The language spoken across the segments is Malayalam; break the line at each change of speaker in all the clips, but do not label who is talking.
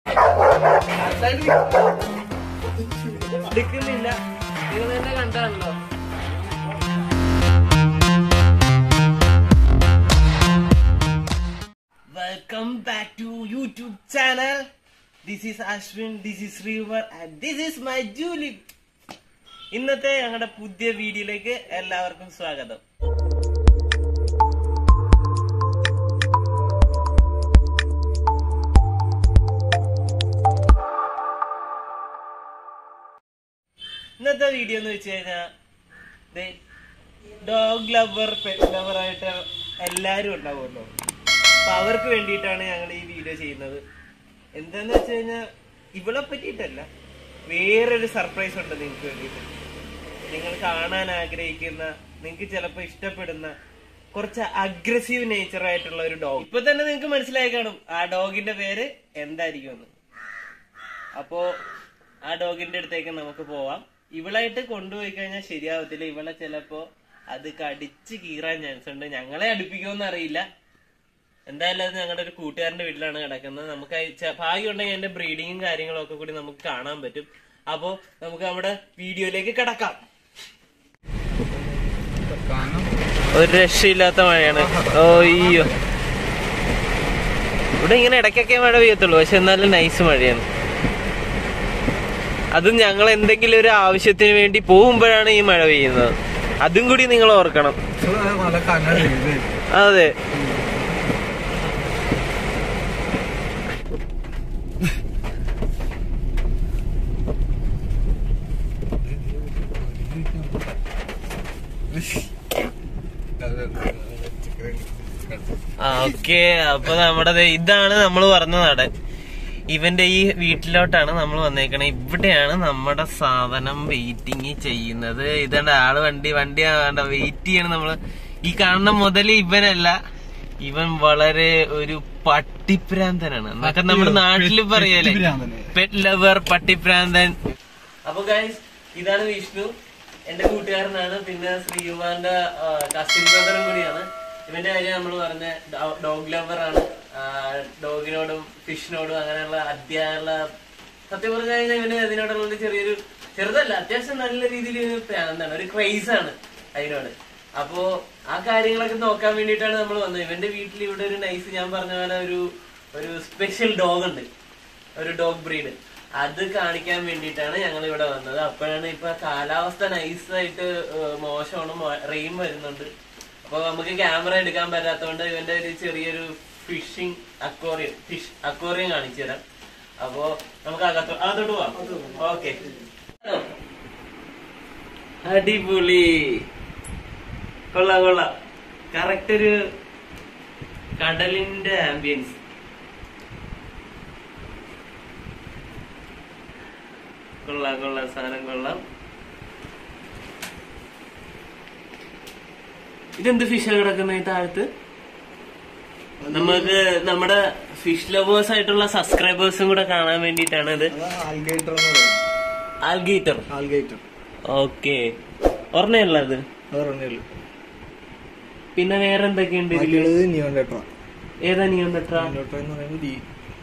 എടുക്കുന്നില്ല നിങ്ങൾ തന്നെ കണ്ടാണല്ലോ welcome back to YouTube channel this is Ashwin this is Sreevar and this is my Julie ഇന്നത്തെ ഞങ്ങളുടെ പുതിയ വീഡിയോയിലേക്ക് എല്ലാവർക്കും സ്വാഗതം ഇന്നത്തെ വീഡിയോ എന്ന് വെച്ച് കഴിഞ്ഞാൽ ഡോഗ് ലവർ പെറ്റ് ലവർ ആയിട്ട് എല്ലാരും ഉണ്ടാവുമല്ലോ അപ്പൊ അവർക്ക് വേണ്ടിയിട്ടാണ് ഞങ്ങൾ ഈ വീഡിയോ ചെയ്യുന്നത് എന്താന്ന് വെച്ച് കഴിഞ്ഞാൽ ഇവളെ പറ്റിയിട്ടല്ല വേറൊരു സർപ്രൈസ് ഉണ്ട് നിങ്ങൾക്ക് വേണ്ടിയിട്ട് നിങ്ങൾ കാണാൻ ആഗ്രഹിക്കുന്ന നിങ്ങൾക്ക് ചിലപ്പോൾ ഇഷ്ടപ്പെടുന്ന കുറച്ച് അഗ്രസീവ് നേച്ചർ ആയിട്ടുള്ള ഒരു ഡോഗ് ഇപ്പൊ തന്നെ നിങ്ങൾക്ക് മനസ്സിലായി കാണും ആ ഡോഗിന്റെ പേര് എന്തായിരിക്കും എന്ന് അപ്പോ ആ ഡോഗിന്റെ അടുത്തേക്ക് നമുക്ക് പോവാം ഇവളായിട്ട് കൊണ്ടുപോയി കഴിഞ്ഞാൽ ശരിയാവത്തില്ല ഇവളെ ചിലപ്പോ അത് കടിച്ച് കീറാൻ ചാൻസ് ഉണ്ട് ഞങ്ങളെ അടുപ്പിക്കുമെന്ന് അറിയില്ല എന്തായാലും അത് ഞങ്ങളുടെ ഒരു കൂട്ടുകാരന്റെ വീട്ടിലാണ് കിടക്കുന്നത് നമുക്ക് അയ് ച- ഭാഗ്യം ഉണ്ടെങ്കിൽ അതിന്റെ ബ്രീഡിങ്ങും കാര്യങ്ങളും ഒക്കെ കൂടി നമുക്ക് കാണാൻ പറ്റും അപ്പോ നമുക്ക് നമ്മുടെ വീഡിയോയിലേക്ക് കിടക്കാം ഒരു രക്ഷയില്ലാത്ത മഴയാണ് ഓ അയ്യോ ഇവിടെ ഇങ്ങനെ ഇടയ്ക്കൊക്കെ മഴ പെയ്യത്തുള്ളൂ പക്ഷെ എന്നാലും നൈസ് മഴയാണ് അതും ഞങ്ങൾ എന്തെങ്കിലും ഒരു ആവശ്യത്തിന് വേണ്ടി പോകുമ്പോഴാണ് ഈ മഴ പെയ്യുന്നത് അതും കൂടി നിങ്ങൾ ഓർക്കണം
നല്ല കനൽ
അതെ ഓക്കെ അപ്പൊ നമ്മുടെ ദേ ഇതാണ് നമ്മൾ പറഞ്ഞ നടൻ ഇവന്റെ ഈ വീട്ടിലോട്ടാണ് നമ്മൾ വന്നേക്കണേ ഇവിടെയാണ് നമ്മുടെ സാധനം വെയിറ്റിംഗ് ചെയ്യുന്നത് ഇതാണ് ആള് വണ്ടി വണ്ടി വേണ്ട വെയിറ്റ് ചെയ്യണം നമ്മള് ഈ കാണുന്ന മുതൽ ഇവനല്ല ഇവൻ വളരെ ഒരു പട്ടിപ്രാന്തനാണ് എന്നൊക്കെ നമ്മുടെ നാട്ടില് പറയല്ലേ
പട്ടിപ്രാന്തന്.
പെറ്റ് ലവർ പട്ടിപ്രാന്തൻ അപ്പൊ ഗൈസ് ഇതാണ് വിഷ്ണു എന്റെ കൂട്ടുകാരനാണ് പിന്നെ ശ്രീകുമാറിന്റെ കസിൻ ബ്രദറും കൂടിയാണ് ഇവന്റെ കാര്യം നമ്മൾ പറഞ്ഞ ഡോഗ് ലവർ ആണ് ഡോഗിനോടും ഫിഷിനോടും അങ്ങനെയുള്ള അധ്യായുള്ള സത്യം പറഞ്ഞു കഴിഞ്ഞാൽ ഇവന് അതിനോടുള്ള ഒരു ചെറിയൊരു ചെറുതല്ല അത്യാവശ്യം നല്ല രീതിയിൽ പ്രാന്താണ് ഒരു ക്രൈസ് ആണ് അതിനോട് അപ്പോ ആ കാര്യങ്ങളൊക്കെ നോക്കാൻ വേണ്ടിയിട്ടാണ് നമ്മൾ വന്നത് ഇവന്റെ വീട്ടിൽ ഇവിടെ ഒരു നൈസ് ഞാൻ പറഞ്ഞ പോലെ ഒരു ഒരു സ്പെഷ്യൽ ഡോഗ് ഉണ്ട് ഒരു ഡോഗ് ബ്രീഡ് അത് കാണിക്കാൻ വേണ്ടിയിട്ടാണ് ഞങ്ങൾ ഇവിടെ വന്നത് അപ്പോഴാണ് ഇപ്പൊ കാലാവസ്ഥ നൈസായിട്ട് മോശമാണ് റെയിൻ വരുന്നുണ്ട് അപ്പൊ നമുക്ക് ക്യാമറ എടുക്കാൻ പറ്റാത്തതുകൊണ്ട് ഇവന്റെ ഒരു ചെറിയൊരു ഫിഷിംഗ് അക്വോറിയം ഫിഷ് അക്വോറിയം കാണിച്ചു തരാം അപ്പോ നമുക്ക് അകത്തോ അകത്തോട്ട് പോവാം ഓക്കെ അടിപൊളി കൊള്ളാം കൊള്ളാം കറക്റ്റ് ഒരു കടലിന്റെ ആംബിയൻസ് കൊള്ളാം കൊള്ളാം സാധനം കൊള്ളാം ഇതെന്ത് ഫിഷ് കിടക്കുന്ന ഈ താഴത്ത് നമുക്ക് നമ്മുടെ ഫിഷ് ലവേഴ്സ് ആയിട്ടുള്ള സബ്സ്ക്രൈബേഴ്സും കൂടെ കാണാൻ വേണ്ടിയിട്ടാണ് ഇത്
ആൽഗേറ്റർ എന്ന് പറയും
ആൽഗേറ്റർ
ആൽഗേറ്റർ
ഓക്കെ ഓർമ്മയുള്ളത്
പറഞ്ഞുള്ളൂ
പിന്നെ വേറെ എന്തൊക്കെയുണ്ട് ഇതില്
ബാക്കിയുള്ളത് നിയോൺ ലെറ്റർ
ഏതാ നിയോൺ ലെറ്റർ
നിയോൺ ലെറ്റർ എന്ന് പറയുന്നത് ഈ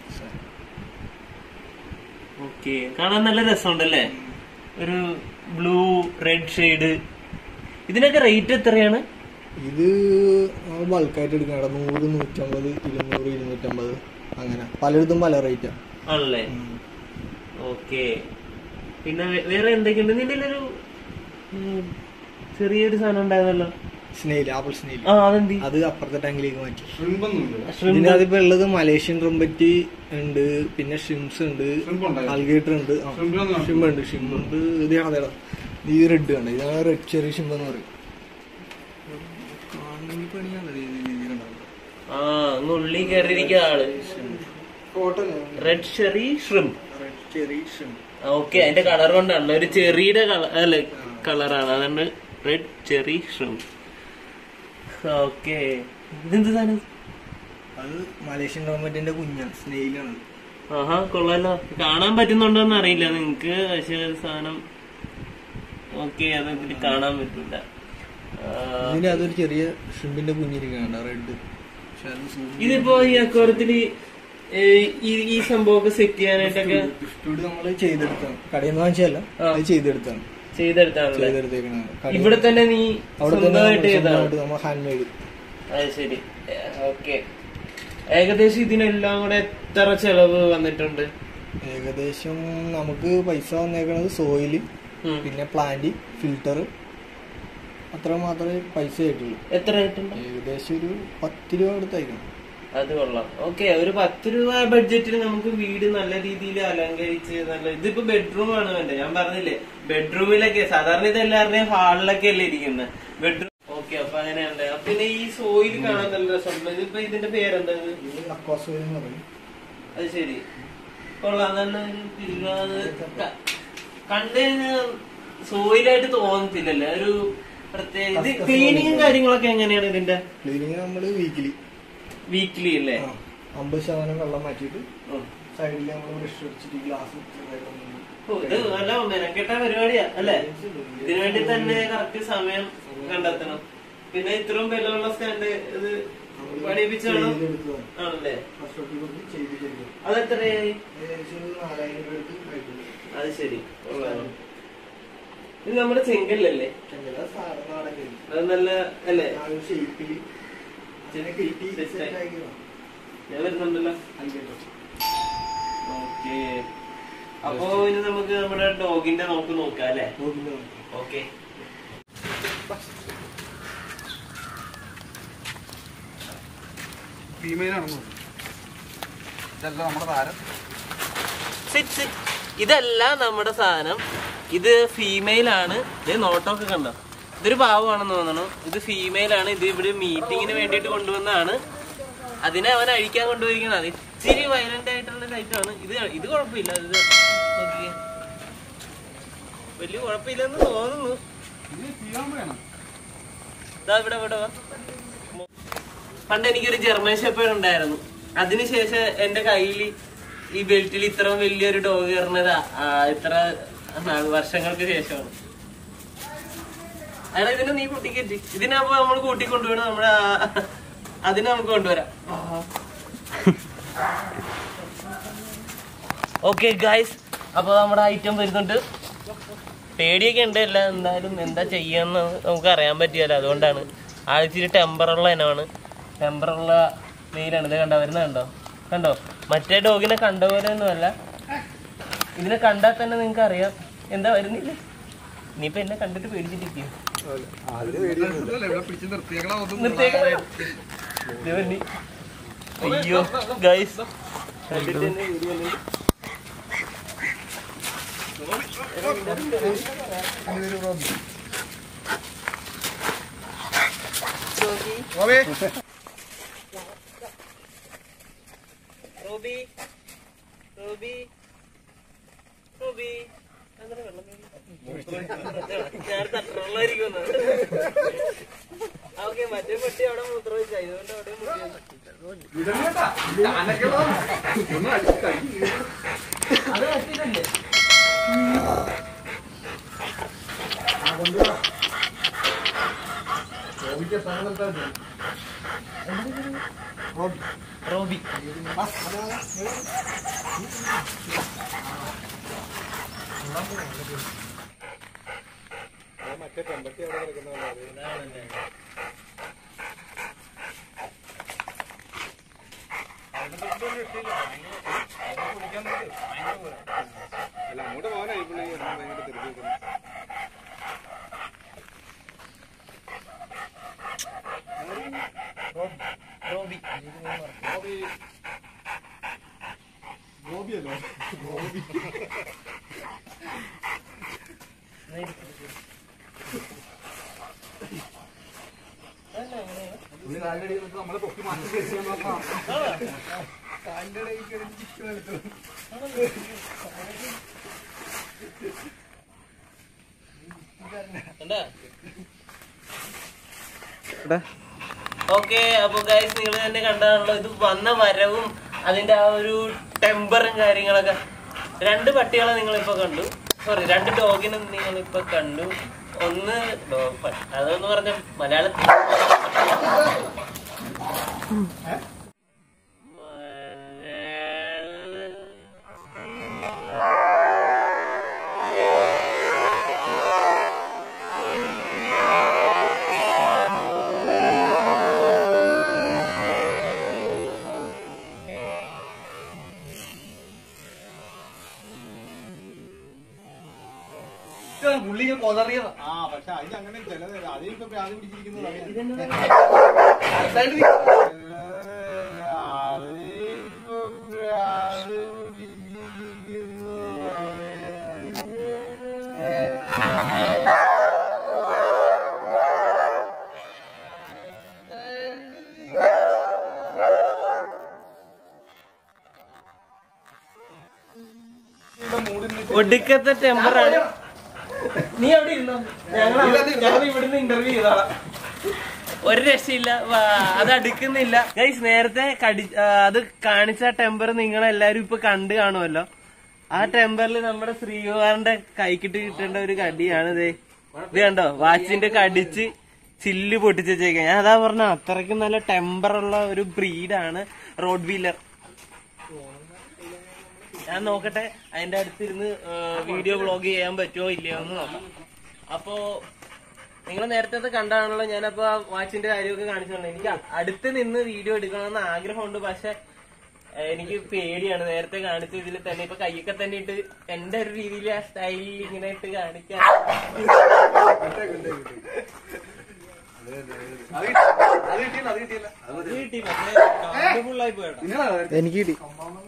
ഓക്കെ കാണാൻ നല്ല രസമുണ്ടല്ലേ ഒരു ബ്ലൂ റെഡ് ഷെയ്ഡ് ഇതിനൊക്കെ റേറ്റ് എത്രയാണ്
ഇത് നമ്മൾ ബൾക്കായിട്ട് എടുക്കണ നൂറ് നൂറ്റമ്പത് ഇരുന്നൂറ് ഇരുന്നൂറ്റമ്പത് അങ്ങനെ പലയിടത്തും പല റേറ്റാണ്
ആണല്ലേ ഓക്കെ പിന്നെ വേ- വേറെ എന്തൊക്കെയുണ്ട് നിന്റെ ഒരു ഉം, ചെറിയൊരു സാധനം ഉണ്ടായിരുന്നല്ലോ
സ്നെയിൽ ആപ്പിൾ സ്നെയിൽ
ആ അതെന്തി
അത് അപ്പുറത്തെ ടാങ്കിലേക്ക് മാറ്റി
Shrimp.
ഇതിനകത്ത് ഉള്ളത് മലേഷ്യൻ റംബറ്റി ഉണ്ട് പിന്നെ ഷിംസ് ഉണ്ട് ആൽഗേറ്റർ ഉണ്ട് ഷിംബ് ഉണ്ട് ഷിംബ് ഉണ്ട് ഇത് അതേടാ ഈ റെഡ് ആണ് ഇതാണ് റെഡ് ചെറി ഷിംബ് എന്ന് പറയും കാണണമെങ്കിൽ പണിയാണ് രീതിയിലുണ്ടാവും
ആ അങ്ങ് ഉള്ളി കയറിയിരിക്കുന്ന ആള്
cotton
red cherry shrimp
red cherry shrimp
okay അതിന്റെ കളർ കൊണ്ടാണ് ഒരു ചെറിയുടെ കളർ അല്ലെ കളറാണ് അതാണ് റെഡ് ചെറി ഷ്രിം ഓക്കെ ഇതെന്ത് സാധനം
അത് മലേഷ്യൻ റംബറ്റിന്റെ കുഞ്ഞാണ് സ്നെയിലാണ്
ആഹാ കൊള്ളാലോ കാണാൻ പറ്റുന്നുണ്ടോന്ന് അറിയില്ല നിങ്ങക്ക് പക്ഷെ അത് സാധനം ഓക്കെ അത് ഇതില് കാണാൻ പറ്റില്ല ആ,
ഇതിന് അതൊരു ചെറിയ ഷിംബിന്റെ കുഞ്ഞിരിക്കണ്ട റെഡ് പക്ഷെ അത് zoom
ഇതിപ്പോ ഈ അക്വാറത്തില് ഈ ഈ സംഭവമൊക്കെ സെറ്റ് ചെയ്യാനായിട്ടൊക്കെ
സ്റ്റുഡ് നമ്മൾ ചെയ്തെടുത്താണ് കടയിൽ നിന്ന് വാങ്ങിച്ചതല്ല
ആ.
അത് ചെയ്തെടുത്താണ്
ചെയ്തെടുത്താണല്ലേ
ചെയ്തെടുത്തേക്കണതാണ് കടയിൽ
ഇവിടെ തന്നെ നീ
അവിടെ തന്നെ
സ്വന്തമായിട്ട് ചെയ്താണ്
സ്വന്തമായിട്ട് നമ്മൾ ഹാൻഡ് മെയ്ഡ്
അത് ശരി ഓക്കെ ഏകദേശം ഇതിനെല്ലാം കൂടെ എത്ര ചെലവ് വന്നിട്ടുണ്ട്
ഏകദേശം നമുക്ക് പൈസ വന്നേക്കണത് സോയില്
ഉം.
പിന്നെ പ്ലാന്റ് ഫിൽറ്റർ അത്ര മാത്രമേ പൈസ ആയിട്ടുള്ളൂ
എത്ര ആയിട്ടുണ്ട്
ഏകദേശം ഒരു പത്ത് രൂപ അടുത്തായിരിക്കണം
അത് കൊള്ളാം ഓക്കെ ഒരു പത്ത് രൂപ ബഡ്ജറ്റിൽ നമുക്ക് വീട് നല്ല രീതിയിൽ അലങ്കരിച്ച് നല്ല ഇതിപ്പോ ബെഡ്റൂം ആണ് വേണ്ടത് ഞാൻ പറഞ്ഞില്ലേ ബെഡ്റൂമിലൊക്കെ സാധാരണ ഇത് എല്ലാവരുടെയും ഹാളിലൊക്കെ അല്ലേ ഇരിക്കുന്നത് ബെഡ്റൂം ഓക്കെ അപ്പൊ അങ്ങനെയുണ്ട് അപ്പൊ പിന്നെ ഈ സോയിൽ കാണാൻ നല്ല രസമുണ്ട് ഇതിപ്പോ ഇതിന്റെ പേരെന്താ ഇത്?
ഇത് അക്വാസോയിൽ എന്ന് പറയും
അത് ശരി കൊള്ളാം നല്ല ഒരു പിൽവാത് കണ്ടു കഴിഞ്ഞാൽ സോയിലായിട്ട് തോന്നത്തില്ലല്ലേ ഒരു പ്രത്യേക ഇത് ക്ലീനിങ്ങും കാര്യങ്ങളൊക്കെ എങ്ങനെയാണ് ഇതിന്റെ
ക്ലീനിങ് നമ്മൾ വീക്കിലി
വീക്ക്ലി അല്ലേ
അമ്പത് ശതമാനം വെള്ളം മാറ്റിയിട്ട്
ഉം.
സൈഡിൽ നമ്മൾ ബ്രഷ് അടിച്ചിട്ട് ഗ്ലാസ്
ഓ, ഇത് നല്ല മെനക്കെട്ട പരിപാടിയാ അല്ലേ ഇതിനു വേണ്ടി തന്നെ കറക്റ്റ് സമയം കണ്ടെത്തണം പിന്നെ ഇത്രയും ബലമുള്ള സ്റ്റാൻഡ് ഇത് പണിയിപ്പിച്ചാണോ ആണല്ലേ അതെത്രയായി അത് ശരി കൊള്ളാം. ഇത് നമ്മുടെ ചെങ്കല്ലല്ലേ അത് നല്ല അല്ലേ
ഷേപ്പില്
ഞാൻ വരുന്നുണ്ടല്ലോ ഓക്കെ അപ്പൊ ഇനി നമുക്ക് നമ്മുടെ ഡോഗിന്റെ നമുക്ക് നോക്കാം അല്ലേ ഓക്കെ
ഫീമെയിലാണെന്ന് ഇതല്ല നമ്മുടെ താരം
സിറ്റ് സിറ്റ് ഇതല്ല നമ്മുടെ സാധനം ഇത് ഫീമെയിൽ ആണ് ഇത് നോട്ടമൊക്കെ കണ്ടോ ഇതൊരു പാവമാണെന്ന് തോന്നണു ഇത് ഫീമെയിൽ ആണ് ഇത് ഇവിടെ മീറ്റിങ്ങിന് വേണ്ടിയിട്ട് കൊണ്ടുവന്നതാണ് അതിനെ അവൻ അഴിക്കാൻ കൊണ്ടുപോയിരിക്കണം അത് ഇച്ചിരി വയലന്റ് ആയിട്ടുള്ള ടൈപ്പാണ് ഇത് ഇത് കുഴപ്പമില്ല ഇത് നോക്കിയേ വലിയ കുഴപ്പമില്ലെന്ന് തോന്നുന്നു
ഇത് ഫീമെയിലാണ്
ഇതാ ഇവിടെ ഇവിടെ വാ. പണ്ട് എനിക്കൊരു ജർമ്മൻ ഷെപ്പേഡ് ഉണ്ടായിരുന്നു അതിനുശേഷം എന്റെ കയ്യിൽ ഈ ബെൽറ്റിൽ ഇത്ര വലിയൊരു ഡോഗ് കയറുന്നതാ ഇത്ര നാല് വർഷങ്ങൾക്ക് ശേഷമാണ് അയാളെ ഇതിനെ നീ കൂട്ടിക്കറ്റി ഇതിനപ്പോ നമ്മൾ കൂട്ടി കൊണ്ടുപോകണം നമ്മുടെ ആ- അതിനെ നമുക്ക് കൊണ്ടുവരാം ഓക്കെ ഗൈസ് അപ്പൊ നമ്മുടെ ഐറ്റം വരുന്നുണ്ട് പേടിയൊക്കെ ഉണ്ട് അല്ല എന്തായാലും എന്താ ചെയ്യാന്ന് നമുക്ക് അറിയാൻ പറ്റിയല്ല അതുകൊണ്ടാണ് ആഴ്ചയിൽ ടെമ്പറുള്ള ഇനമാണ് ടെമ്പറുള്ള മെയിലാണ് ഇത് കണ്ടോ വരുന്നത് കണ്ടോ കണ്ടോ മറ്റേ ഡോഗിനെ കണ്ട പോലെ ഒന്നുമല്ല ഇതിനെ കണ്ടാൽ തന്നെ നിങ്ങൾക്ക് അറിയാം എന്താ വരുന്നില്ല ഇനിയിപ്പോ എന്നെ കണ്ടിട്ട് പേടിച്ചിട്ടിരിക്കും
ഇവിടെ പിടിച്ച് നിർത്തിയേക്കണ ഒന്നും
നിർത്തിയേക്കാം. ദേ വന്നി. അയ്യോ ഗൈസ് കണ്ടിട്ട് തന്നെ പേടി വന്നു.
റോബി
റോബി റോബി റോബി അങ്ങനെ വെള്ളം ഞാൻ തട്ടുള്ളായിരിക്കും ഓക്കെ മറ്റേ പട്ടി അവിടെ മൂത്രം വെച്ചാ ഇതുകൊണ്ട് അവിടെ അത് പറ്റിയില്ലേ റോബി
അല്ല അങ്ങോട്ട് പോകാനായി പുള്ളി ഭയങ്കര തിരിച്ചു
റോബി
നമ്മളെ പൊക്കി മാറ്റി തിരിച്ചു നോക്കാം
എന്താ ഓക്കെ അപ്പൊ ഗൈസ് നിങ്ങൾ തന്നെ കണ്ടതാണല്ലോ ഇത് വന്ന വരവും അതിന്റെ ആ ഒരു ടെമ്പറും കാര്യങ്ങളൊക്കെ രണ്ട് പട്ടികളെ നിങ്ങളിപ്പോ കണ്ടു സോറി രണ്ട് ഡോഗിനെ നിങ്ങളിപ്പോ കണ്ടു ഒന്ന് ഡോഗ് അതൊന്ന് പറഞ്ഞ മലയാളത്തിൽ
പുള്ളി ഇങ്ങനെ കൊതറിയതാ
ആ പക്ഷെ അതിൽ അങ്ങനെ ചിലത് അതിൽ ഇപ്പൊ പ്രാതി പിടിച്ചിരിക്കുന്നത്
ഒടുക്കത്തെ ടെമ്പറാണ് നീ അവിടെ ഇരുന്നോ ഞങ്ങൾ ഞങ്ങൾ ഇവിടുന്ന് ഇന്റർവ്യൂ ചെയ്തോളാം ഒരു രക്ഷയില്ല വാ, അത് അടുക്കുന്നില്ല ഗൈസ് നേരത്തെ കടി ആ, അത് കാണിച്ച ടെമ്പർ നിങ്ങളെല്ലാരും ഇപ്പൊ കണ്ടു കാണുമല്ലോ ആ ടെമ്പറിൽ നമ്മുടെ ശ്രീകുമാറിന്റെ കൈക്കിട്ട് കിട്ടേണ്ട ഒരു കടിയാണ് ഇത് ഇത് കണ്ടോ വാച്ചിന്റെ കടിച്ച് ചില്ല് പൊട്ടിച്ചേക്ക ഞാൻ അതാ പറഞ്ഞ അത്രയ്ക്കും നല്ല ടെമ്പറുള്ള ഒരു ബ്രീഡാണ് റോഡ് വീലർ ഞാൻ നോക്കട്ടെ അതിന്റെ അടുത്തിരുന്ന് വീഡിയോ വ്ളോഗ് ചെയ്യാൻ പറ്റുമോ ഇല്ലയോ എന്ന് നോക്കാം അപ്പോ നിങ്ങൾ നേരത്തെ കണ്ടാണല്ലോ ഞാനപ്പോ ആ വാച്ചിന്റെ കാര്യമൊക്കെ കാണിച്ചിട്ടുണ്ട് എനിക്ക് അടുത്ത് നിന്ന് വീഡിയോ എടുക്കണമെന്ന് ആഗ്രഹമുണ്ട് പക്ഷെ ഏഹ്, എനിക്ക് പേടിയാണ് നേരത്തെ കാണിച്ച ഇതിൽ തന്നെ ഇപ്പൊ കൈയൊക്കെ തന്നെ ഇട്ട് എന്റെ ഒരു രീതിയിൽ ആ സ്റ്റൈലിൽ ഇങ്ങനെ ഇട്ട് കാണിക്കാൻ അത് കിട്ടി പക്ഷേ ഫുള്ളായി പോയട്ടോ
എനിക്ക് കിട്ടി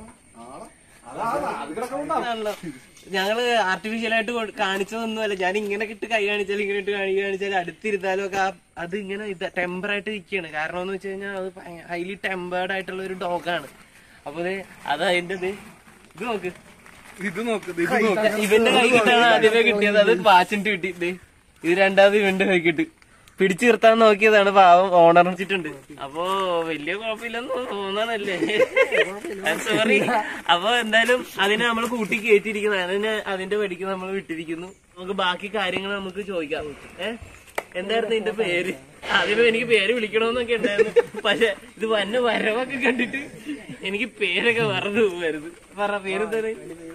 ആണല്ലോ. ഞങ്ങള് ആർട്ടിഫിഷ്യലായിട്ട് കൊ- കാണിച്ചതൊന്നുമല്ല ഞാൻ ഇങ്ങനെ ഇട്ട് കൈ കാണിച്ചാലും ഇങ്ങനെ ഇട്ട് കൈ കാണിച്ചാലും അടുത്തിരുന്നാലും ഒക്കെ ആ- അത് ഇങ്ങനെ ടെമ്പർ ആയിട്ട് ഇരിക്കുകയാണ് കാരണം എന്ന് വെച്ച് കഴിഞ്ഞാൽ അത് ഹൈലി ടെമ്പേർഡ് ആയിട്ടുള്ള ഒരു ഡോഗാണ് അപ്പൊ ദേ അത് അതിന്റെ ഇത് ഇത് നോക്ക്
ഇത് നോക്ക് ഇത് നോക്ക്
ഇവന്റെ കൈ കിട്ടാണ് ആദ്യമേ കിട്ടിയത് അത് വാച്ചിന്റെ കിട്ടി ദേ ഇത് രണ്ടാമത് ഇവന്റെ കൈ കിട്ടി പിടിച്ചു നിർത്താൻ നോക്കിയതാണ് പാവം ഓണർ വെച്ചിട്ടുണ്ട് അപ്പോ വലിയ കുഴപ്പമില്ലെന്ന് തോന്നാനല്ലേ സോറി അപ്പൊ എന്തായാലും അതിനെ നമ്മൾ കൂട്ടി കയറ്റിയിരിക്കുന്നു അതിന് അതിന്റെ വഴിക്ക് നമ്മൾ വിട്ടിരിക്കുന്നു നമുക്ക് ബാക്കി കാര്യങ്ങൾ നമുക്ക് ചോദിക്കാം ഏ എന്തായിരുന്നു ഇതിന്റെ പേര് ആദ്യമേ എനിക്ക് പേര് വിളിക്കണമെന്നൊക്കെ ഉണ്ടായിരുന്നു പക്ഷെ ഇത് വന്ന വരവൊക്കെ കണ്ടിട്ട് എനിക്ക് പേരൊക്കെ മറന്നു പോകുമായിരുന്നു പറ പേരെന്താണ്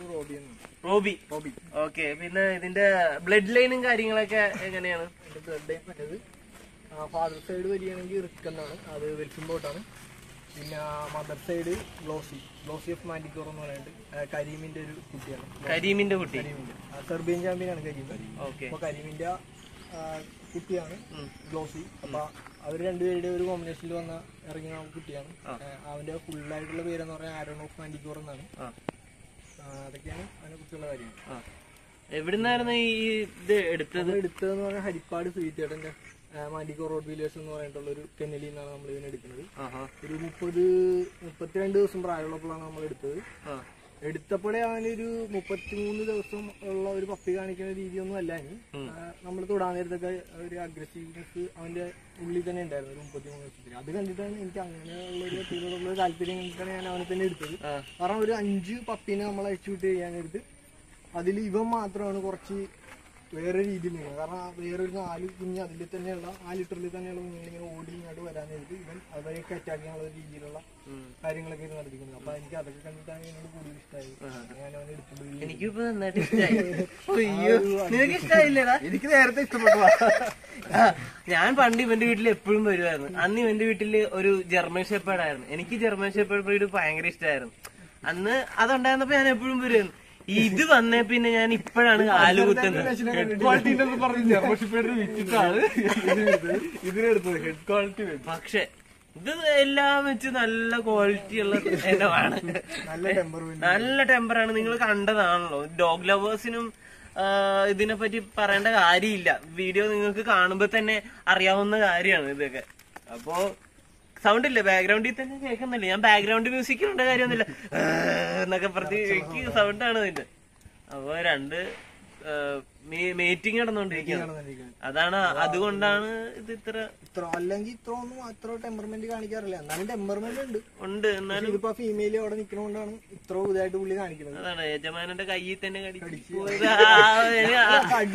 റോബി ഓക്കെ പിന്നെ ഇതിന്റെ ബ്ലഡ് ലൈനും കാര്യങ്ങളൊക്കെ എങ്ങനെയാണ്
മറ്റേത് ഫാദർ സൈഡ് വരികയാണെങ്കിൽ റിസ്ക് എന്നാണ് അത് വെൽഫിൻ ബോട്ടാണ് പിന്നെ mother side glossy glossy of മാൻഡിക്കോർ എന്ന് പറയുന്നത് ആ, കരീമിന്റെ ഒരു കുട്ടിയാണ്
കരീമിന്റെ കുട്ടി
കരീമിന്റെ ആ, സെർബിയൻ ചാമ്പ്യനാണ് കരീം
ഓക്കെ
അപ്പൊ കരീമിന്റെ ആ, കുട്ടിയാണ് ഗ്ലോസി അപ്പൊ അവർ രണ്ടുപേരുടെ ഒരു കോമ്പിനേഷനിൽ വന്ന ഇറങ്ങിയ കുട്ടിയാണ് ആ, അവന്റെ ഫുള്ളായിട്ടുള്ള പേരെന്ന് പറഞ്ഞാൽ ആരോൺ ഓഫ് മാൻഡിക്കോർ എന്നാണ്
ആ.
ആ, അതൊക്കെയാണ് അതിനെ കുറിച്ചുള്ള കാര്യങ്ങൾ
ആ. എവിടുന്നായിരുന്നു ഈ ഇത് എടുത്തത്
നമ്മൾ എടുത്തതെന്ന് പറഞ്ഞാൽ ഹരിപ്പാട് ശ്രീചേട്ടന്റെ മാൻഡിക്കോർ റോഡ് വീലേഴ്സ് എന്ന് പറഞ്ഞിട്ടുള്ള ഒരു കെന്നലിൽ നിന്നാണ് നമ്മൾ ഇതിനെ എടുക്കുന്നത്
ആഹാ.
ഒരു മുപ്പത് മുപ്പത്തിരണ്ട് ദിവസം പ്രായമുള്ളപ്പോഴാണ് നമ്മൾ എടുത്തത്
ആ.
എടുത്തപ്പോഴേ അവനൊരു മുപ്പത്തിമൂന്ന് ദിവസം ഉള്ള ഒരു പപ്പി കാണിക്കുന്ന രീതിയൊന്നും അല്ല ഇനി നമ്മൾ തൊടാൻ നേരത്തൊക്കെ ഒരു അഗ്രസീവ്നെസ് അവന്റെ ഉള്ളിൽ തന്നെ ഉണ്ടായിരുന്നു ഒരു മുപ്പത്തിമൂന്ന് ദിവസത്തിൽ അത് കണ്ടിട്ടാണ് എനിക്ക് അങ്ങനെയുള്ള ഒരു പപ്പിയോടുള്ള ഒരു താല്പര്യം കണ്ടിട്ടാണ് ഞാൻ അവനെ തന്നെ എടുത്തത്
ആ.
കാരണം ഒരു അഞ്ച് പപ്പീനെ നമ്മൾ അയച്ചു വിട്ട് ചെയ്യാനെടുത്ത് അതിൽ ഇവൻ മാത്രമാണ് കുറച്ച് വേറെ രീതിയിൽ നീങ്ങുന്നത് കാരണം ആ വേറൊരു നാല് കുഞ്ഞ് അതിൽ തന്നെയുള്ള ആ ലിറ്ററിൽ തന്നെയുള്ള കുഞ്ഞുങ്ങളിങ്ങനെ ഓടി ഇങ്ങോട്ട് വരാനായിട്ട് ഇവൻ അവരെയൊക്കെ അറ്റാക്ക് ചെയ്യാനുള്ള രീതിയിലുള്ള കാര്യങ്ങളൊക്കെ ഇത് നടത്തിക്കുന്നത് അപ്പൊ എനിക്ക് അതൊക്കെ കണ്ടിട്ടാണ് എന്നോട് കൂടുതൽ ഇഷ്ടമായത് ഞാൻ അവനെ എടുത്തിട്ട്
എനിക്കിപ്പോ നന്നായിട്ട് ഇഷ്ടായി അയ്യോ നിനക്ക് ഇഷ്ടായില്ലേടാ
എനിക്ക് നേരത്തെ ഇഷ്ടപ്പെട്ടു
ഞാൻ പണ്ട് ഇവന്റെ വീട്ടിൽ എപ്പോഴും വരുമായിരുന്നു അന്ന് ഇവന്റെ വീട്ടിൽ ഒരു ജർമ്മൻ ഷെപ്പേർഡ് ആയിരുന്നു എനിക്ക് ജർമ്മൻ ഷെപ്പേർഡ് ബ്രീഡ് ഭയങ്കര ഇഷ്ടമായിരുന്നു അന്ന് അതുണ്ടായിരുന്നപ്പോ ഞാൻ എപ്പോഴും വരുമായിരുന്നു ഇത് വന്നേ പിന്നെ ഞാൻ ഇപ്പോഴാണ് കാല് കുത്തുന്നത്
ഹെഡ് ക്വാളിറ്റി പറഞ്ഞ് ജർമ്മഷിപ്പേട്ട് വിറ്റിട്ടാണ് ഇതിനെടുത്തത് ഹെഡ് ക്വാളിറ്റി
പക്ഷെ ഇത് എല്ലാം വെച്ച് നല്ല ക്വാളിറ്റി ഉള്ള ഇനമാണ്
നല്ല ടെമ്പർ
നല്ല ടെമ്പറാണ് നിങ്ങൾ കണ്ടതാണല്ലോ ഡോഗ് ലവേഴ്സിനും ഇതിനെ പറ്റി പറയേണ്ട കാര്യമില്ല വീഡിയോ നിങ്ങൾക്ക് കാണുമ്പോ തന്നെ അറിയാവുന്ന കാര്യമാണ് ഇതൊക്കെ അപ്പോ സൗണ്ട് ഇല്ലേ ബാക്ക്ഗ്രൗണ്ടിൽ തന്നെ കേൾക്കുന്നില്ല ഞാൻ ബാക്ക്ഗ്രൗണ്ട് മ്യൂസിക് ഇടേണ്ട കാര്യമൊന്നുമില്ല എന്നൊക്കെ പറഞ്ഞ് എനിക്ക് സൗണ്ടാണ് ഇതിന്റെ അപ്പൊ രണ്ട് മീറ്റിംഗ് നടന്നുകൊണ്ടിരിക്കുകയാണ് അതാണ് അതുകൊണ്ടാണ് ഇത് ഇത്ര
ഇത്ര അല്ലെങ്കിൽ ഇത്ര ഒന്നും അത്ര ടെമ്പർമെന്റ് കാണിക്കാറില്ല എന്നാലും ടെമ്പർമെന്റ് ഉണ്ട്
ഉണ്ട് എന്നാലും
ഇതിപ്പോ ഫീമെയിൽ അവിടെ നിൽക്കുന്നതുകൊണ്ടാണ് ഇത്ര ഇതായിട്ട് പുള്ളി കാണിക്കുന്നത്
അതാണ് യജമാനന്റെ കയ്യിൽ തന്നെ കടിച്ചു പോയത്. ആ, ഇനി ആ-
കടി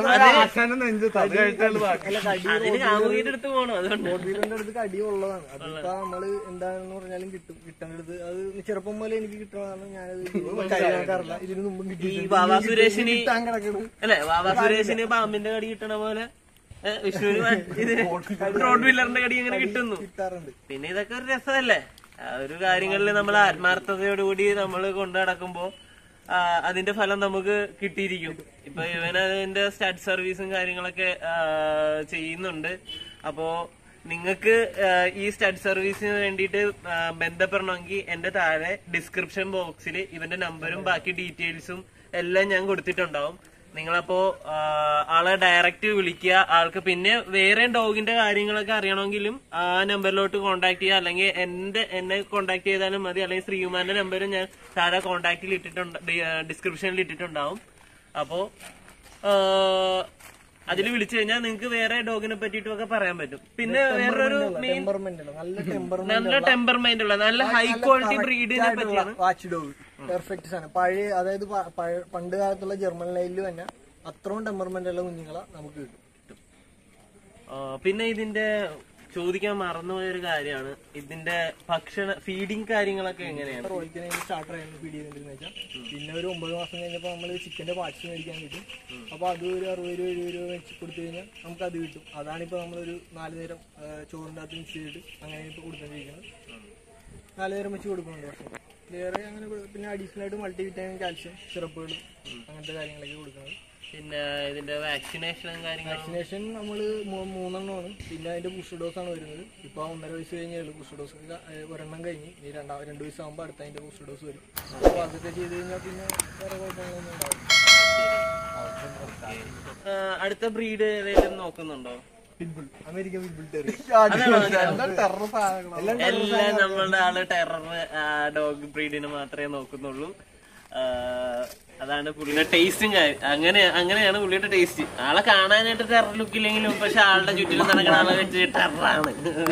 അതിന് കാമുകിയുടെ അടുത്ത് പോകണം അതുകൊണ്ട്
വീടിന്റെ അടുത്ത് കടി ഉള്ളതാണ് അതിപ്പോ നമ്മള് എന്താണെന്ന് പറഞ്ഞാലും കിട്ടും കിട്ടേണ്ടത് അത് ചെറുപ്പം പോലെ എനിക്ക് കിട്ടണതാണ് ഞാനത് കൈകാക്കാറില്ല ഇതിന് മുമ്പും
ഈ
കിട്ടി
ബാബാ സുരേഷിന്
കിട്ടാൻ കിടക്കണത്
അല്ലെ ബാബാ സുരേഷിന് പാമ്പിന്റെ കടി കിട്ടണ പോലെ ഏ, വിഷ്ണുവിന് ഇതിന് റോഡ് വീലറിന്റെ കടി അങ്ങനെ കിട്ടുന്നു
കിട്ടാറുണ്ട്
പിന്നെ ഇതൊക്കെ ഒരു രസമല്ലേ ആ ഒരു കാര്യങ്ങളിൽ നമ്മൾ ആത്മാർത്ഥതയോടുകൂടി നമ്മൾ കൊണ്ടു നടക്കുമ്പോ ആ, അതിന്റെ ഫലം നമുക്ക് കിട്ടിയിരിക്കും ഇപ്പൊ ഇവൻ അതിന്റെ സ്റ്റഡ് സർവീസും കാര്യങ്ങളൊക്കെ ആ, ചെയ്യുന്നുണ്ട് അപ്പോ നിങ്ങൾക്ക് ഈ സ്റ്റഡ് സർവീസിന് വേണ്ടിയിട്ട് ആ, ബന്ധപ്പെടണമെങ്കിൽ എന്റെ താഴെ ഡിസ്ക്രിപ്ഷൻ ബോക്സിൽ ഇവന്റെ നമ്പറും ബാക്കി ഡീറ്റെയിൽസും എല്ലാം ഞാൻ കൊടുത്തിട്ടുണ്ടാവും നിങ്ങളപ്പോ ആ, ആളെ ഡയറക്റ്റ് വിളിക്കുക ആൾക്ക് പിന്നെ വേറെ ഡോഗിന്റെ കാര്യങ്ങളൊക്കെ അറിയണമെങ്കിലും ആ നമ്പറിലോട്ട് കോൺടാക്ട് ചെയ്യുക അല്ലെങ്കിൽ എന്റെ എന്നെ കോൺടാക്ട് ചെയ്താലും മതി അല്ലെങ്കിൽ ശ്രീകുമാറിന്റെ നമ്പർ ഞാൻ താഴെ കോൺടാക്റ്റിൽ ഇട്ടിട്ടുണ്ട് ഡിസ്ക്രിപ്ഷനിൽ ഇട്ടിട്ടുണ്ടാവും അപ്പോ അതിൽ വിളിച്ചു കഴിഞ്ഞാൽ നിങ്ങൾക്ക് വേറെ ഡോഗിനെ പറ്റിയിട്ടും ഒക്കെ പറയാൻ പറ്റും പിന്നെ വേറൊരു മെയിൻ
ടെമ്പർമെന്റ് ഉള്ള നല്ല ടെമ്പർമെന്റ്
നല്ല ടെമ്പർമൈൻഡ് ഉള്ള നല്ല ഹൈ ക്വാളിറ്റി ബ്രീഡിനെ പറ്റിയാണ്
വാച്ച് ഡോഗ് പെർഫെക്റ്റ് സാധനം പഴയ അതായത് പ- പഴ- പണ്ട് കാലത്തുള്ള ജർമ്മൻ ലൈനിൽ തന്നെ അത്രയും ടെമ്പർമെന്റ് ഉള്ള കുഞ്ഞുങ്ങളെ നമുക്ക് കിട്ടും
ആ, പിന്നെ ഇതിന്റെ ചോദിക്കാൻ മറന്നുപോയ ഒരു കാര്യമാണ് ഇതിന്റെ ഭക്ഷണ ഫീഡിങ് കാര്യങ്ങളൊക്കെ എങ്ങനെയാണ്
റോയ്ക്കിനെ സ്റ്റാർട്ടർ ആയിരുന്നു ഫീഡ് ചെയ്തിരുന്ന വെച്ചാൽ പിന്നെ ഒരു ഒമ്പത് മാസം കഴിഞ്ഞപ്പോൾ നമ്മൾ ചിക്കന്റെ പാർട്സ് മേടിക്കാൻ കിട്ടും അപ്പോൾ അത് ഒരു അറുപത് രൂപ എഴുപത് രൂപ വെച്ച് കൊടുത്തു കഴിഞ്ഞാൽ നമുക്ക് അത് കിട്ടും അതാണിപ്പോൾ നമ്മളൊരു നാല് നേരം ആ, ചോറിൻ്റെ അകത്ത് മിക്സ് ചെയ്തിട്ട് അങ്ങനെ ഇപ്പോൾ കൊടുത്തോണ്ടിരിക്കുന്നത് നാല് നേരം വെച്ച് കൊടുക്കുന്നുണ്ട് പക്ഷേ വേറെ അങ്ങനെ കൊടു- പിന്നെ അഡീഷണൽ ആയിട്ട് മൾട്ടി വിറ്റാമിൻ കാൽഷ്യം സിറപ്പുകൾ അങ്ങനത്തെ കാര്യങ്ങളൊക്കെ കൊടുക്കുന്നത്
പിന്നെ ഇതിന്റെ വാക്സിനേഷനും കാര്യങ്ങളും
വാക്സിനേഷൻ നമ്മൾ മൂന്നെണ്ണമാണ് പിന്നെ അതിന്റെ ബൂസ്റ്റർ ഡോസ് ആണ് വരുന്നത് ഇപ്പൊ ഒന്നര വയസ്സ് കഴിഞ്ഞേ ഉള്ളൂ ബൂസ്റ്റർ ഡോസ് ഒരെണ്ണം കഴിഞ്ഞ് ഇനി രണ്ടാം രണ്ട് വയസ്സാകുമ്പോൾ അടുത്ത അതിന്റെ ബൂസ്റ്റർ ഡോസ് വരും അപ്പോൾ അതൊക്കെ ചെയ്ത് കഴിഞ്ഞാൽ പിന്നെ വേറെ കുഴപ്പങ്ങളൊന്നും ഉണ്ടാവും
ആ, അടുത്ത ബ്രീഡ് ഏതെങ്കിലും നോക്കുന്നുണ്ടോ
പിറ്റ്ബുൾ അമേരിക്കൻ പിറ്റ്ബുൾ ടെറി
അതാണോ
ടെറർ സാധനങ്ങളാണ്
എല്ലാം നമ്മളുടെ ആള് ടെറർ ഡോഗ് ബ്രീഡിന് മാത്രമേ നോക്കുന്നുള്ളൂ ആ, അതാണ് പുള്ളിയുടെ ടേസ്റ്റും അങ്ങനെ അങ്ങനെയാണ് പുള്ളിയുടെ ടേസ്റ്റ് ആളെ കാണാനായിട്ട് ടെറർ ലുക്കില്ലെങ്കിലും പക്ഷെ ആളുടെ ചുറ്റിലും നടക്കുന്ന ആളെ വെച്ച് ടെററാണ്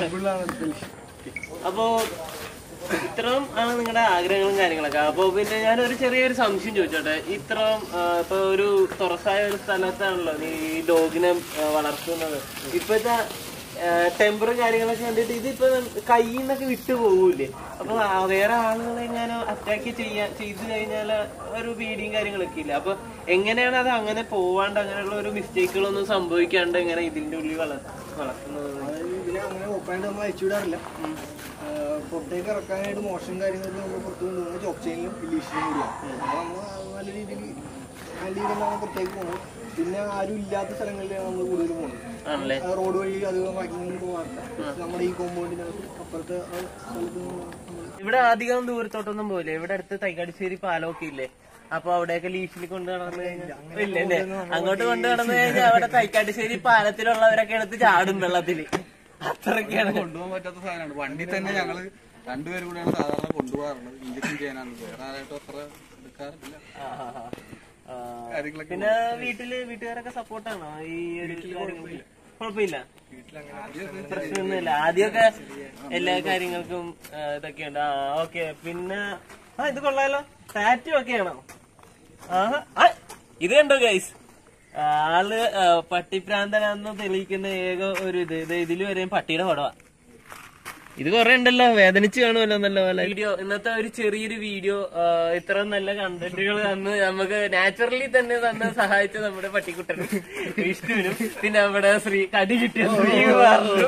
അപ്പോ ഇത്രയും ആണ് നിങ്ങളുടെ ആഗ്രഹങ്ങളും കാര്യങ്ങളൊക്കെ അപ്പൊ പിന്നെ ഞാൻ ഒരു ചെറിയൊരു സംശയം ചോദിച്ചോട്ടെ ഇത്രയും ആ, ഇപ്പൊ ഒരു തുറസായ ഒരു സ്ഥലത്താണല്ലോ നീ ഈ ഡോഗിനെ ആ, വളർത്തുന്നത് ഇപ്പഴത്തെ ടെമ്പറും കാര്യങ്ങളൊക്കെ കണ്ടിട്ട് ഇതിപ്പോ കയ്യിൽ നിന്നൊക്കെ വിട്ടു പോകൂലേ അപ്പൊ ആ വേറെ ആളുകളെ എങ്ങാനോ അറ്റാക്ക് ചെയ്യാ ചെയ്തു കഴിഞ്ഞാൽ ഒരു പേടിയും കാര്യങ്ങളൊക്കെ ഇല്ല അപ്പൊ എങ്ങനെയാണ് അത് അങ്ങനെ പോവാണ്ട് അങ്ങനെയുള്ള ഒരു മിസ്റ്റേക്കുകളൊന്നും സംഭവിക്കാണ്ട് ഇങ്ങനെ ഇതിന്റെ ഉള്ളിൽ വളർ വളർത്തുന്നത്
അതായത് ഇതിനെ അങ്ങനെ ഓപ്പണായിട്ട് നമ്മൾ അയച്ചു വിടാറില്ല ആഹ് പുറത്തേക്ക് ഇറക്കാനായിട്ട് മോശം കാര്യങ്ങൾക്ക് നമ്മൾ പുറത്ത് കൊണ്ടുപോകുന്നത് ചോക്ക് ചെയിനിലും ഇല്ലീഷിലും കൂടിയാണ് അപ്പോൾ നമ്മൾ നല്ല രീതിയിൽ നല്ല രീതിയിൽ നമ്മൾ പുറത്തേക്ക് പോകും പിന്നെ ആരും ഇല്ലാത്ത സ്ഥലങ്ങളിലാണ് നമ്മൾ കൂടുതൽ പോകുന്നത്
ആണല്ലേ
ആ റോഡ് വഴി അധികം വാക്കിങ്ങിന് പോകാറില്ല നമ്മുടെ ഈ കോമ്പൗണ്ടിനകത്ത് അപ്പുറത്തെ ആ സ്ഥലത്ത് നമ്മൾ
ഇവിടെ അധികം ദൂരത്തോട്ടൊന്നും പോയില്ലേ ഇവിടെ അടുത്ത് തൈക്കാടിശ്ശേരി പാലമൊക്കെ ഇല്ലേ അപ്പൊ അവിടെയൊക്കെ ലീഫിൽ കൊണ്ട് നടന്നു കഴിഞ്ഞാൽ ഇല്ലല്ലേ അങ്ങോട്ട് കൊണ്ട് നടന്നു കഴിഞ്ഞാൽ അവിടെ തൈക്കാടിശ്ശേരി പാലത്തിലുള്ളവരൊക്കെ എടുത്ത് ചാടും വെള്ളത്തില് അത്രയൊക്കെയാണ്
കൊണ്ടുപോകാൻ പറ്റാത്ത സാധനമാണ് വണ്ടി തന്നെ ഞങ്ങള് രണ്ടുപേരും കൂടെയാണ് സാധാരണ കൊണ്ടുപോകാറുള്ളത് ഇഞ്ചക്ഷൻ ചെയ്യാനാണ് വേറെ ആരായിട്ടും അത്ര എടുക്കാറില്ല
ആ, ആ, ആ. ആ,
കാര്യങ്ങളൊക്കെ
പിന്നെ വീട്ടില് വീട്ടുകാരൊക്കെ സപ്പോർട്ടാണോ ഈ ഒരു കാര്യങ്ങൾക്ക് കുഴപ്പമില്ല പ്രശ്നമൊന്നുമില്ല ആദ്യമൊക്കെ എല്ലാ കാര്യങ്ങൾക്കും ആ, ഇതൊക്കെയുണ്ട് ആ ഓക്കെ പിന്നെ ആ ഇത് കൊള്ളാലോ ടാറ്റു ഒക്കെയാണോ ആഹാ. ആ, ഇത് കണ്ടോ ഗൈസ് ആള് ആ, പട്ടിപ്രാന്തനാന്ന് തെളിയിക്കുന്ന ഏക ഒരു ഇത് ഇത് ഇതില് വരെയും പട്ടിയുടെ പടവാ ഇത് കൊറേ ഉണ്ടല്ലോ വേദനിച്ച് കാണുമല്ലോ നല്ല പോലെ വീഡിയോ ഇന്നത്തെ ഒരു ചെറിയൊരു വീഡിയോ ഇത്ര നല്ല കണ്ടന്റുകൾ തന്ന് നമുക്ക് നാച്ചുറലി തന്നെ തന്നെ സഹായിച്ച നമ്മുടെ പട്ടിക്കുട്ടനും വിഷ്ണുവിനും പിന്നെ നമ്മുടെ ശ്രീ കടി കിട്ടിയ ശ്രീകുമാറിനും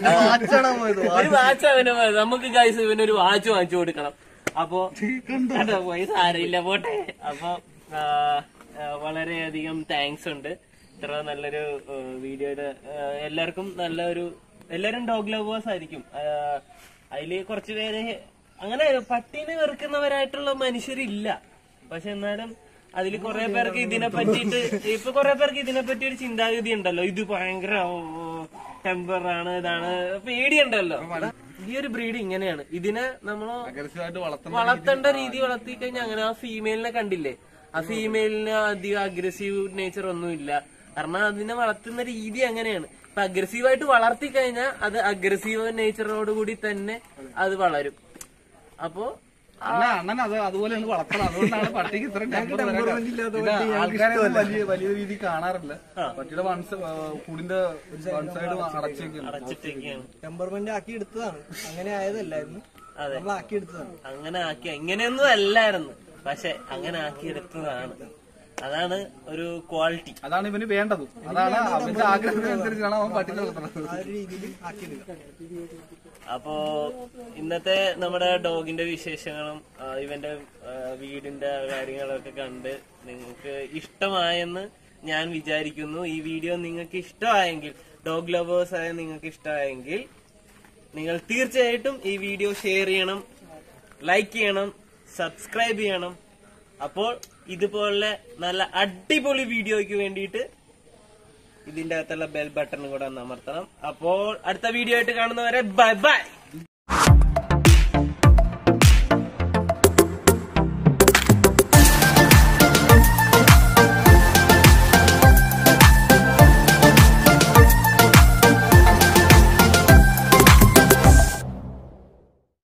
ഒരു വാച്ച് അവന് മതി. നമുക്ക് ഗൈസ് ഇവനൊരു വാച്ച് വാങ്ങിച്ചു കൊടുക്കണം അപ്പോ കണ്ടോ പോയി സാരമില്ല പോട്ടെ അപ്പൊ ആ, ആ, വളരെയധികം താങ്ക്സ് ഉണ്ട് ഇത്ര നല്ലൊരു വീഡിയോയുടെ എല്ലാവർക്കും നല്ലൊരു എല്ലാരും ഡോഗ് ലവേഴ്സ് ആയിരിക്കും ആ, അതില് കുറച്ച് പേര് അങ്ങനെ പട്ടീനെ വെറുക്കുന്നവരായിട്ടുള്ള മനുഷ്യരില്ല പക്ഷെ എന്നാലും അതിൽ കുറെ പേർക്ക് ഇതിനെ പറ്റിയിട്ട് ഇപ്പൊ കുറെ പേർക്ക് ഇതിനെ പറ്റി ഒരു ചിന്താഗതി ഉണ്ടല്ലോ ഇത് ഭയങ്കര ടെമ്പറാണ് ഇതാണ് പേടിയുണ്ടല്ലോ ഈ ഒരു ബ്രീഡ് ഇങ്ങനെയാണ് ഇതിനെ നമ്മള്
അഗ്രസീവായിട്ട് വളർത്തണം
വളർത്തേണ്ട രീതി വളർത്തി കഴിഞ്ഞാൽ അങ്ങനെ ആ ഫീമെയിലിനെ കണ്ടില്ലേ ആ ഫീമെയിലിന് അധികം അഗ്രസീവ് നേച്ചർ ഒന്നുമില്ല കാരണം അതിനെ വളർത്തുന്ന രീതി അങ്ങനെയാണ് ഇപ്പൊ അഗ്രസീവായിട്ട് വളർത്തി കഴിഞ്ഞാൽ അത് അഗ്രസീവ് നേച്ചറോട് കൂടി തന്നെ അത് വളരും അപ്പോ
അണ്ണ അണ്ണൻ അത് അതുപോലെയാണ് വളർത്തണം അതുകൊണ്ടാണ് പട്ടിക്ക് ഇത്ര ടെമ്പർ പിന്നെ ആൾക്കാരെ ഒന്നും വലിയ വലിയ രീതിയിൽ കാണാറില്ല പട്ടിയുടെ വൺ കൂടിന്റെ വൺ സൈഡ് അടച്ചേക്കാണ്
അടച്ചിട്ടൊക്കെയാണ്
ടെമ്പർമെന്റ് ആക്കി എടുത്തതാണ് അങ്ങനെ ആയതല്ലായിരുന്നു നമ്മൾ ആക്കി എടുത്തതാണ്
അങ്ങനെ ആക്കിയ ഇങ്ങനെയൊന്നും അല്ലായിരുന്നു പക്ഷെ അങ്ങനെ ആക്കിയെടുത്തതാണ് അതാണ് ഒരു ക്വാളിറ്റി
അതാണ് ഇവന് വേണ്ടതും അതാണ് അവന്റെ ആഗ്രഹത്തിനനുസരിച്ചാണ് അവൻ പട്ടിനെ വളർത്തുന്നത്
ആ ഒരു രീതിയിൽ ആക്കിയെടുക്കാം
അപ്പോ ഇന്നത്തെ നമ്മുടെ ഡോഗിന്റെ വിശേഷങ്ങളും ആ, ഇവന്റെ ആ, വീടിന്റെ കാര്യങ്ങളൊക്കെ കണ്ട് നിങ്ങൾക്ക് ഇഷ്ടമായെന്ന് ഞാൻ വിചാരിക്കുന്നു ഈ വീഡിയോ നിങ്ങൾക്ക് ഇഷ്ടമായെങ്കിൽ ഡോഗ് ലവേഴ്സ് ആയ നിങ്ങൾക്ക് ഇഷ്ടമായെങ്കിൽ നിങ്ങൾ തീർച്ചയായിട്ടും ഈ വീഡിയോ ഷെയർ ചെയ്യണം ലൈക്ക് ചെയ്യണം സബ്സ്ക്രൈബ് ചെയ്യണം അപ്പോൾ ഇതുപോലെ നല്ല അടിപൊളി വീഡിയോയ്ക്ക് വേണ്ടിയിട്ട് ഇതിന്റെ അകത്തുള്ള ബെൽ ബട്ടൺ കൂടെ ഒന്ന് അമർത്തണം അപ്പോൾ അടുത്ത വീഡിയോ ആയിട്ട് കാണുന്നവരെ ബൈ ബൈ